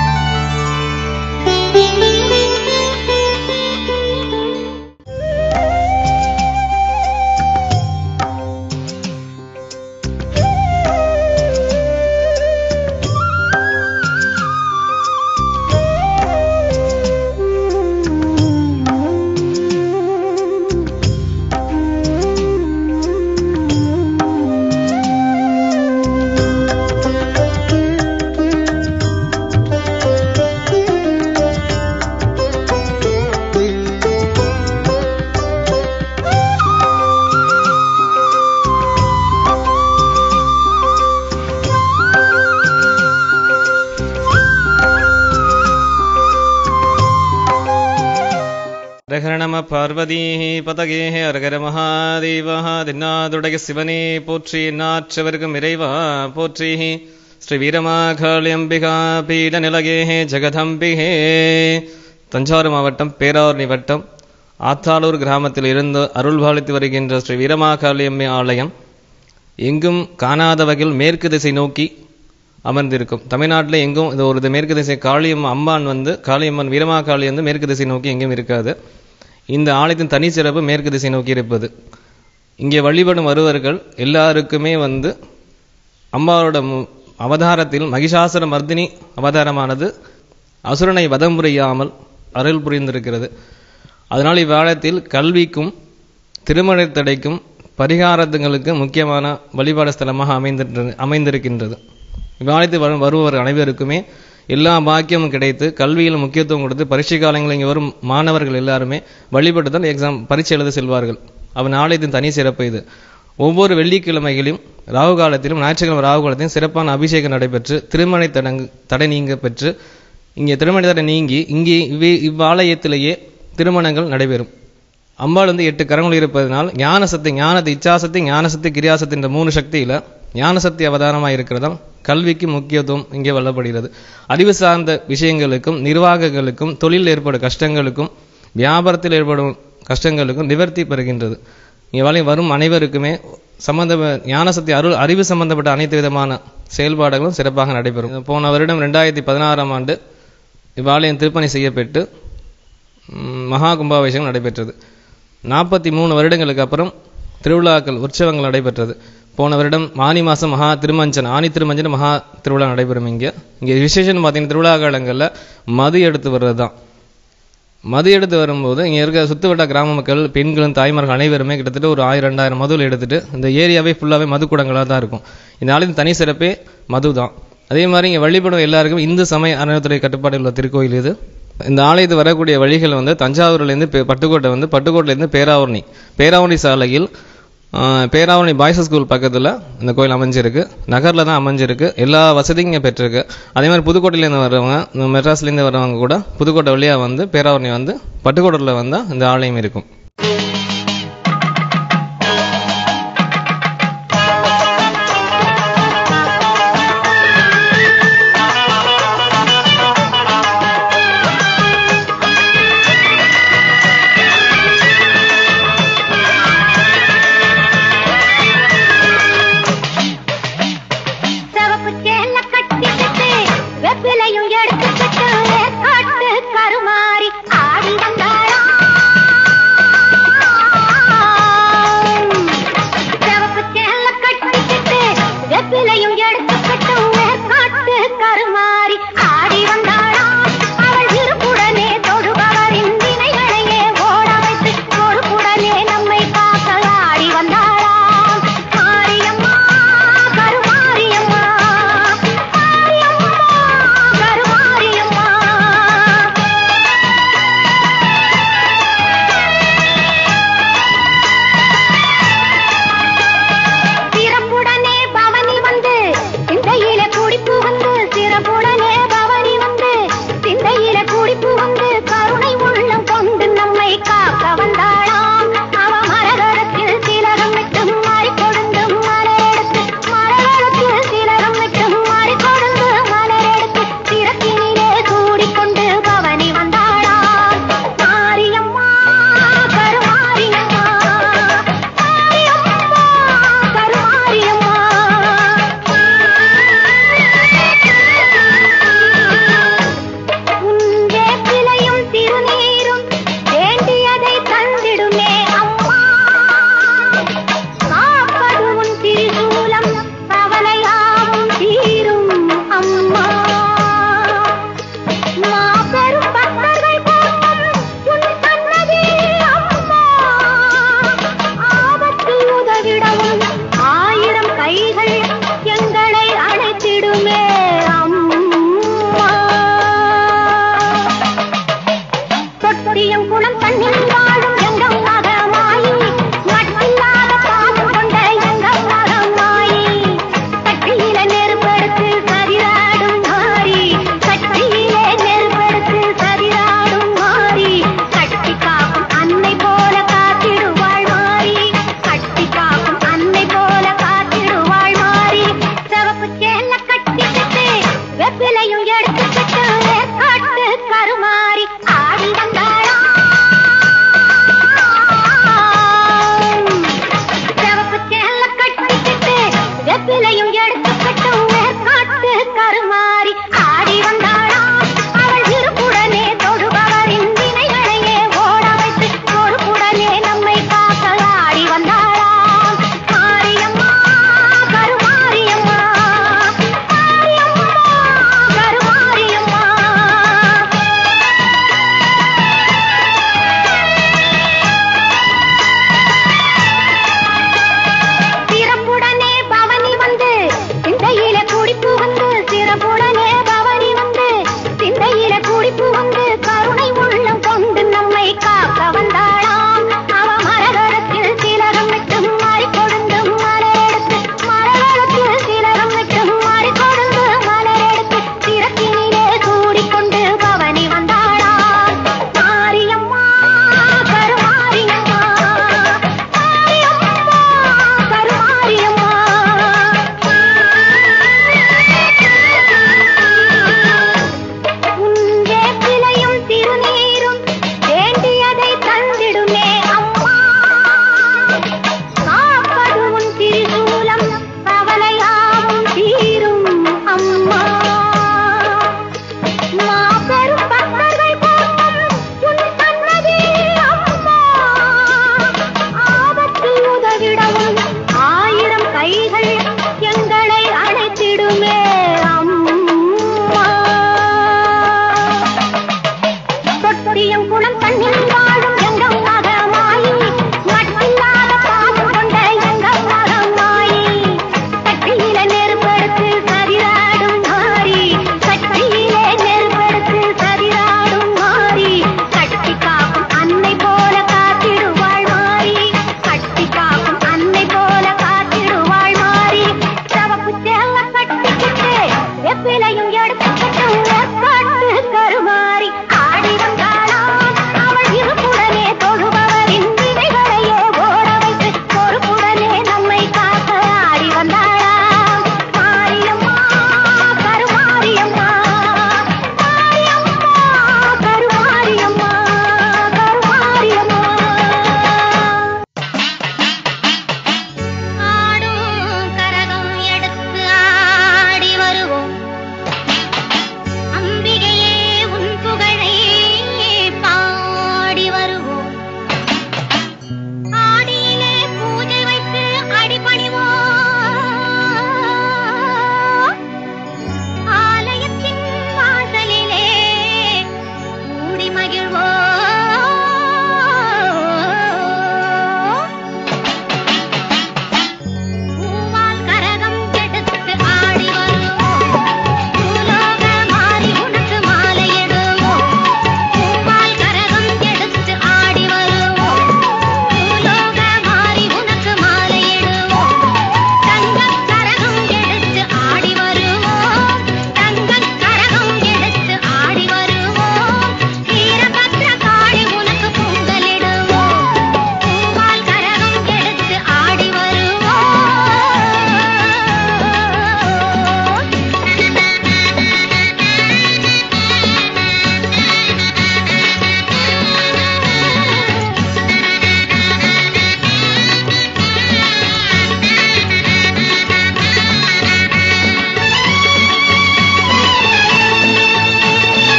ஹரஹர நம பார்வதீஹ பதகேஹ அரகர மகாதேவஹ தின்னாதுடைய சிவனே போற்றி நாற்றவர்க்கும் இறைவா போற்றி ஸ்ரீ வீரமாகாளியம்பிகா பீட நிலகேஹே ஜெகதம்பிகே தஞ்சாவூர் மாவட்டம் பேராவூர்ணி வட்டம் ஆத்தாளூர் கிராமத்தில் இருந்து அருள்பாலித்து வருகின்ற ஸ்ரீ வீரமாகாளியம்மை ஆலயம் எங்கும் காணாத வகையில் மேற்கு திசை நோக்கி அமர்ந்திருக்கும் தமிழ்நாட்டில் எங்கும் இது ஒரு இது மேற்கு திசை காளியம் அம்பான் வந்து காளியம்மன் வீரமாகாளி வந்து மேற்கு திசை நோக்கி எங்கேயும் இருக்காது இந்த ஆலயத்தின் தனி சிறப்பு மேற்கு திசை நோக்கி இருப்பது இங்கே வழிபடும் வருவர்கள் எல்லாருக்குமே வந்து அம்மாவோட மு- அவதாரத்தில் மகிஷாசுர மர்தினி அவதாரமானது அசுரனை வதம் புரியாமல் அருள் புரிந்திருக்கிறது அதனால் இவ்வாலயத்தில் கல்விக்கும் திருமண தடைக்கும் பரிகாரத்துங்களுக்கு முக்கியமான வழிபாடு ஸ்தலமாக அமைந்திருக்கிறது அமைந்திருக்கின்றது இவ்வாலயத்தில் வரும் வருபவர் அனைவருக்குமே எல்லா பாக்கியமும் கிடைத்து கல்வியில் முக்கியத்துவம் கொடுத்து பரீட்சை காலங்களில் இங்கே வரும் மாணவர்கள் எல்லாருமே வழிபட்டு தான் எக்ஸாம் பரீட்சை எழுத செல்வார்கள் அவன் ஆலயத்தின் தனி சிறப்பு இது ஒவ்வொரு வெள்ளிக்கிழமைகளிலும் ராகு காலத்திலும் ஞாயிற்றுக்கிழமை ராகு காலத்திலும் சிறப்பான அபிஷேகம் நடைபெற்று திருமணை தடங்கு தடை நீங்க பெற்று இங்கே திருமண தடை நீங்கி இங்கே இவ்வே இவ்வாலயத்திலேயே திருமணங்கள் நடைபெறும் அம்பாள் வந்து எட்டு கரங்கள் இருப்பதனால் ஞானசக்தி ஞானத்தை இச்சாசக்தி ஞானசக்தி கிரியாசக்தி இந்த மூணு சக்தியில ஞானசக்தி அவதாரமாக இருக்கிறதால் கல்விக்கு முக்கியத்துவம் இங்கே வல்லப்படுகிறது அறிவு சார்ந்த விஷயங்களுக்கும் நிர்வாகங்களுக்கும் தொழில் ஏற்படும் கஷ்டங்களுக்கும் வியாபாரத்தில் ஏற்படும் கஷ்டங்களுக்கும் நிவர்த்தி பெறுகின்றது இங்கே வரை வரும் அனைவருக்குமே சம்பந்த ஞானசக்தி அருள் அறிவு சம்பந்தப்பட்ட அனைத்து விதமான செயல்பாடுகளும் சிறப்பாக நடைபெறும் போன வருடம் ரெண்டாயிரத்தி பதினாறாம் ஆண்டு இவ்வாலயம் திருப்பணி செய்யப்பட்டு ம், மகா கும்பாபிஷேகம் நடைபெற்றது நாற்பத்தி மூணு வருடங்களுக்கு அப்புறம் திருவிழாக்கள் உற்சவங்கள் நடைபெற்றது போன வருடம் ஆனி மாதம் மகா திருமஞ்சன் ஆனி திருமஞ்சன் மகா திருவிழா நடைபெறும் இங்கே இங்கே விசேஷம்னு பார்த்தீங்கன்னா திருவிழா காலங்களில் மது எடுத்து வர்றது தான் மது எடுத்து வரும்போது இங்கே இருக்க சுத்துவட்ட கிராம மக்கள் பெண்களும் தாய்மார்கள் அனைவருமே கிட்டத்தட்ட ஒரு ஆயிரம் ரெண்டாயிரம் மதுவில் எடுத்துட்டு இந்த ஏரியாவே ஃபுல்லாகவே மது கூடங்களாக தான் இருக்கும் இந்த ஆலயத்தின் தனி சிறப்பே மது தான் அதே மாதிரி இங்கே வழிபடும் எல்லாருக்கும் இந்து சமய அறநிலையத்துறை கட்டுப்பாடு உள்ள திருக்கோயில் இது இந்த ஆலயத்து வரக்கூடிய வழிகள் வந்து தஞ்சாவூர்லேருந்து பே- பட்டுக்கோட்டை வந்து பட்டுக்கோட்டையிலேருந்து பேராவூர்ணி பேராவூர்ணி சாலையில் ஆஹ், பேராவூர்ணி பாய்ஸ் ஸ்கூல் பக்கத்தில் இந்த கோயில் அமைஞ்சிருக்கு நகரில் தான் அமைஞ்சிருக்கு எல்லா வசதியும் இங்கே பெற்றிருக்கு அதே மாதிரி புதுக்கோட்டையிலேருந்து வர்றவங்க இந்த மெட்ராஸ்லேருந்து வர்றவங்க கூட புதுக்கோட்டை வழியாக வந்து பேராவூர்ணி வந்து பட்டுக்கோட்டையில் வந்தால் இந்த ஆலயம் இருக்கும் சிவப்பு சேல கட்டிக்கிட்டு வெப்பிலையும் எடுத்துக்கிட்டு காட்டு கருமாறி ஆடி வந்தாளாம். சிவப்பு சேல கட்டிக்கிட்டு வெப்பிலையும் எடுத்துக்கிட்டு காட்டு கருமாறி ஆடி வந்தாளாம். அவள் விருப்புடனே தொடுபவரின் வினைகளையே ஓட வைத்து பொறுப்புடனே நம்மை காக்க ஆடி வந்தாளாம் மாரியம்மா கருமாரியம்மா மாரியம்மா கருமாரியம்மா சிறப்புடனே பவனி வந்து சிந்தையில குடிப்பு வந்து சிறப்புடனே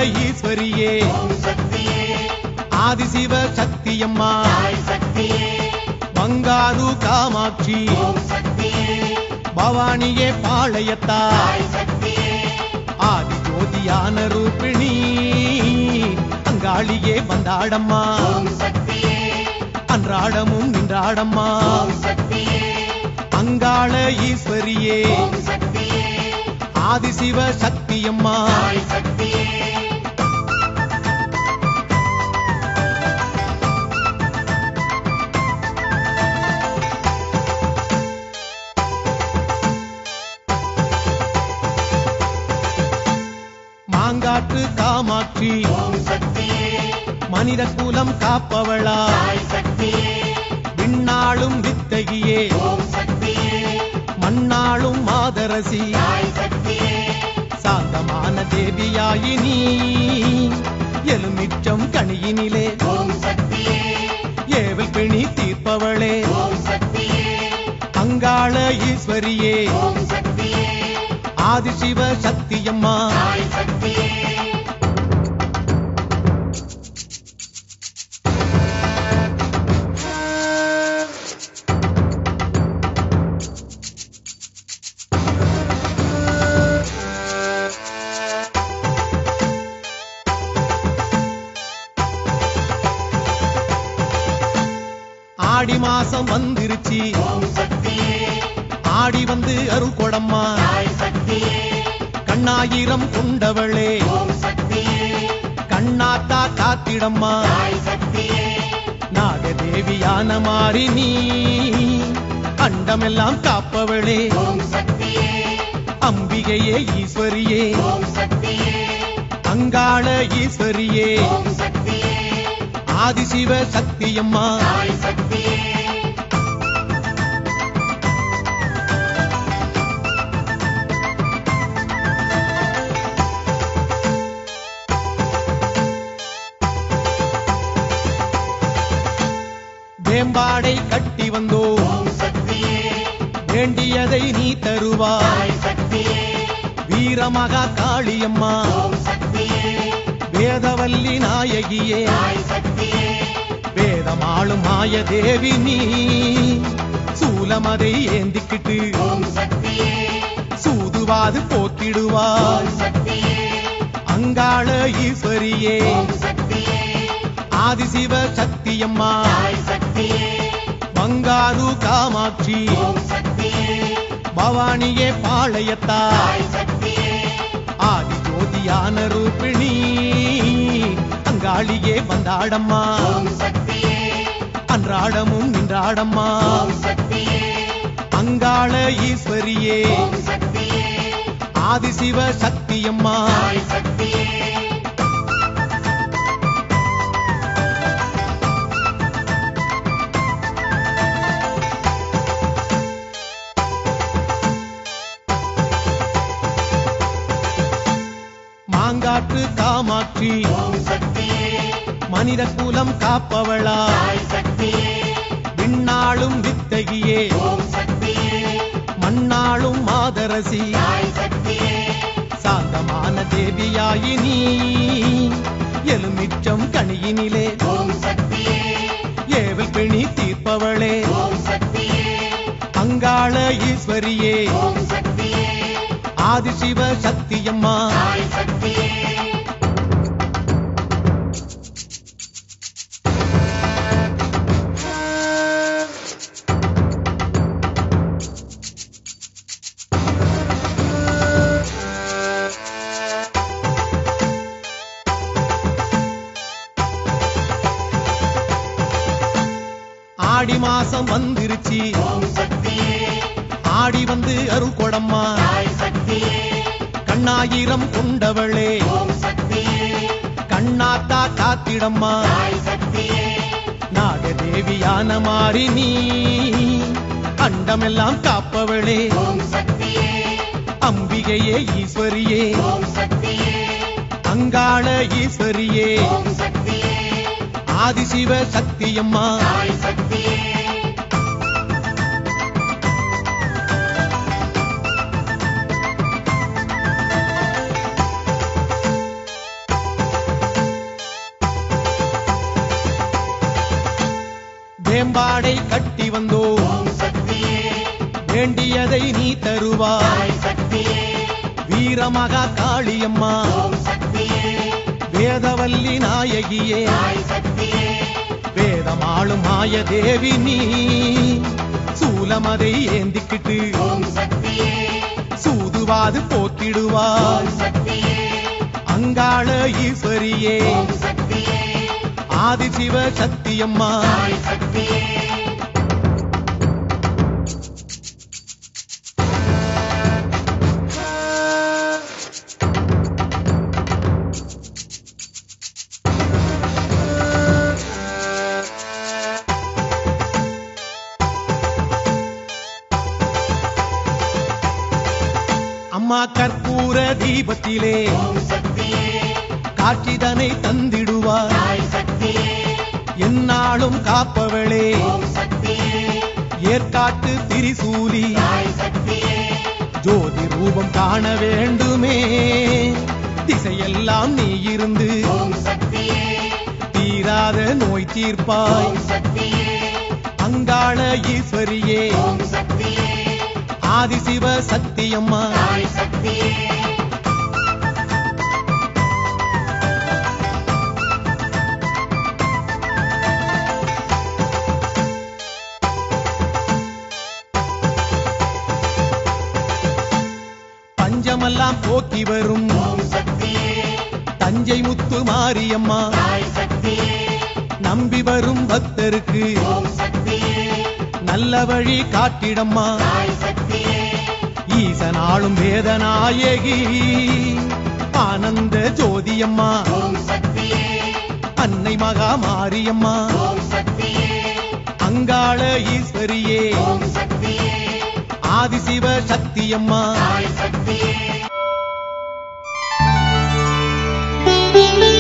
ஈஸ்வரியே ஆதிசிவ சக்தியம்மா பங்காரு காமாட்சி பவானியே பாளையத்தா ஆதி ஜோதியான ரூபிணி அங்காளியே வந்தாடம்மா அன்றாடமும் நின்றாடம்மா அங்காள ஈஸ்வரியே ஆதிசிவ சக்தியம்மா மாங்காட்டு காமாட்சி மனித குலம் காப்பவளா விண்ணாளும் வித்தகியே மண்ணாளும் மாதரசி சாந்தமான தேவியாயினி எலுமிச்சம் கனியினிலே ஏவல் பிணி தீர்ப்பவளே அங்காள ஈஸ்வரியே ஆதிசிவ சக்தியம்மா ஆடி மாசம் வந்துருச்சு ஆடி வந்து அருள் கொடம்மா கண்ணாயிரம் கொண்டவளே கண்ணாத்தா காத்திடம்மா நாகதேவியான மாறி நீ அண்டமெல்லாம் காப்பவளே அம்பிகையே ஈஸ்வரியே அங்காள ஈஸ்வரியே ஆதிசிவ சக்தியம்மா வேம்பாடை கட்டி வந்தோம் வேண்டியதை நீ தருவாய் வீரமகா காளியம்மா வேதவல்லி நாயகியே வேதமாளும் மாய தேவி நீ சூலமதை ஏந்திக்கிட்டு சூதுவாது போக்கிடுவாய் அங்காள ஈஸ்வரியே ஆதிசிவ சக்தியம்மா பங்காரு காமாட்சி பவானியே பாளையத்தா ஆதி ஜோதியான ரூபிணி அங்காளியே வந்தாடம்மா அன்றாடமும் நின்றாடம்மா அங்காள ஈஸ்வரியே ஆதிசிவ சக்தியம்மா மாங்காட்டு காமாட்சி மனித குலம் காப்பவளா விண்ணாளும் வித்தகியே மண்ணாளும் மாதரசி சாந்தமான தேவியாயினி எலுமிச்சம் கனியினிலே ஏவல் பிணி தீர்ப்பவளே அங்காள ஈஸ்வரியே ஆதிசிவ சக்தியம்மா ஆடி மாசம் வந்துருச்சு ஆடி வந்து அருள் கொடம்மா கண்ணாயிரம் கொண்டவளே கண்ணாத்தா காத்திடம்மா நாகதேவியான மாறி நீ அண்டமெல்லாம் காப்பவளே அம்பிகையே ஈஸ்வரியே அங்காள ஈஸ்வரியே ஆதிசிவ சக்தியம்மா பாவாடை கட்டி வந்தோம் வேண்டியதை நீ தருவாய் வீரமகா காளியம்மா வேதவல்லி நாயகியே வேதமாளும் மாய தேவி நீ சூலமதை ஏந்திக்கிட்டு சூதுவாது போக்கிடுவாய் அங்காள ஈஸ்வரியே ஆதிசிவ சக்தியம்மா அம்மா கற்பூர தீபத்திலே காட்சிதனை தந்திடுவார் என்னாலும் காப்பவளே ஏற்காட்டு திரிசூலி ஜோதி ரூபம் காண வேண்டுமே திசையெல்லாம் நீ இருந்து தீராத நோய் தீர்ப்பாய் அங்காள ஈஸ்வரியே ஆதிசிவ சக்தியம்மா பஞ்சமெல்லாம் போக்கி வரும் தஞ்சை முத்து மாரியம்மா நம்பி வரும் பக்தருக்கு நல்ல வழி காட்டிடம்மா ஈசனாளும் வேதநாயகி ஆனந்த ஜோதியம்மா அன்னை மகா மாரியம்மா அங்காள ஈஸ்வரியே ஆதிசிவ சக்தியம்மா Thank you.